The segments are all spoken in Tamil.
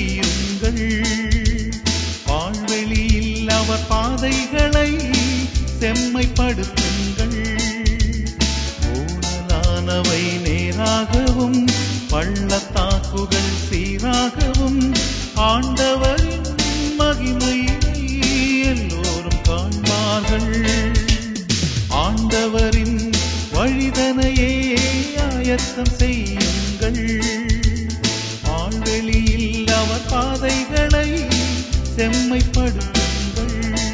செய்யுங்கள் பால்வெளியில் அவர் பாதைகளை செம்மைப்படுத்துங்கள் ஊழலானவை நேராகவும் பள்ளத்தாக்குகள் சீராகவும் ஆண்டவரின் மகிமையை எல்லோரும் காண்பார்கள் ஆண்டவரின் வழிதனையே ஆயத்தம் செய்யுங்கள் ஆழ்வெளியில் அவர் பாதைகளை செம்மைப்படுத்துங்கள்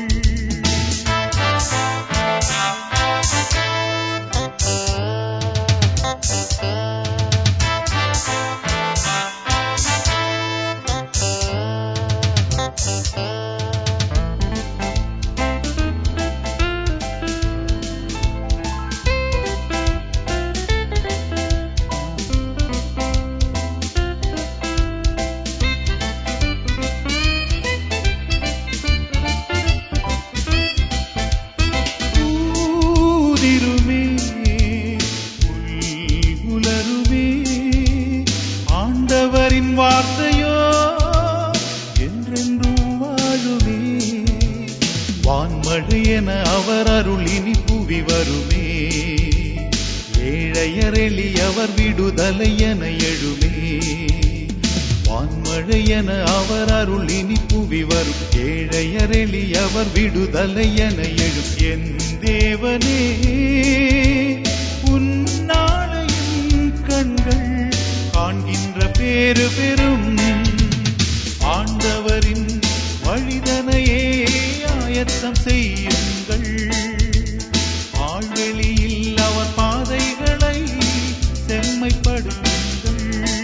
ஊதிருமே உலருமே ஆண்டவரின் வார்த்தையோ என்றென்றும் வாழுமே வான்மழை என அவர் அருள் இனி புவி வருமே ஏழையர் எளியவர் விடுதலை என எழுமே வான்மழை என அவர் அருள் இனி புவி வரும் ஏழையர் எளியவர் விடுதலை என எழும் என் தேவனே உன்னாளையும் கண்கள் காண்கின்ற பேரு பெறும் ஆண்டவரின் வழிதனையே ஆயத்தம் செய்யுங்கள் ஆழ்வெளியில் அவர் பாதைகளை செம்மைப்படுத்துங்கள்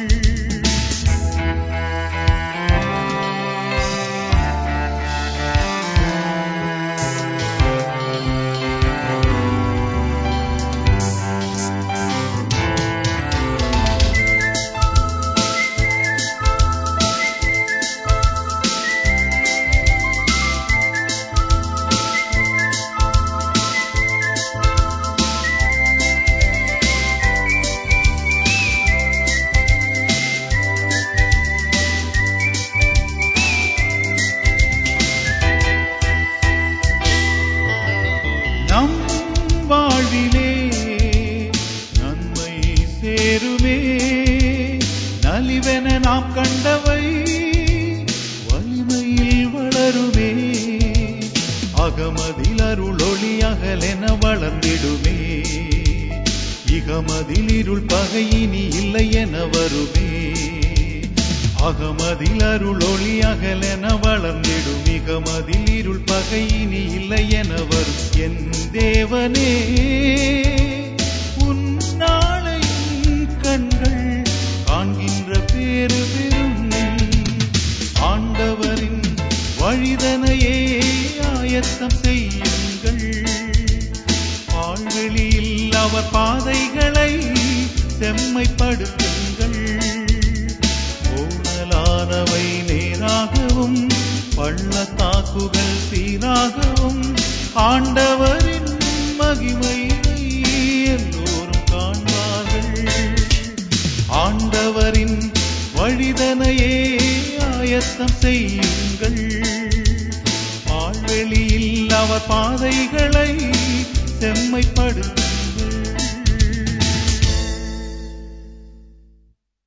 நம் வாழ்விலே நன்மை சேருமே நலிவென நாம் கண்டவை வலிமையில் வளருமே அகமதில் அருளொளி அகலென வளர்ந்திடுமே இகமதில் இருள் பகையினி இல்லை என வருமே அகமதில் அருளொளி அகலென வளர்ந்திடும் மிகமதில் இருள் பகையினி இல்லை என வரும் என் தேவனே உன்னாளையும் கண்கள் காண்கின்ற பேரு பெறும் ஆண்டவரின் வழிதனையே ஆயத்தம் செய்யுங்கள் ஆழ்வெளியில் அவர் பாதைகளை செம்மைப்படுத்துங்கள் ஊழலானவை நேராகவும் பள்ளத்தாக்குகள் சீராகவும் ஆண்டவரின் மகிமையை எல்லோரும் காண்பார்கள் ஆண்டவரின் வழிதனையே ஆயத்தம் செய்யுங்கள் ஆழ்வெளியில் அவர் பாதைகளை செம்மைப்படுத்துங்கள்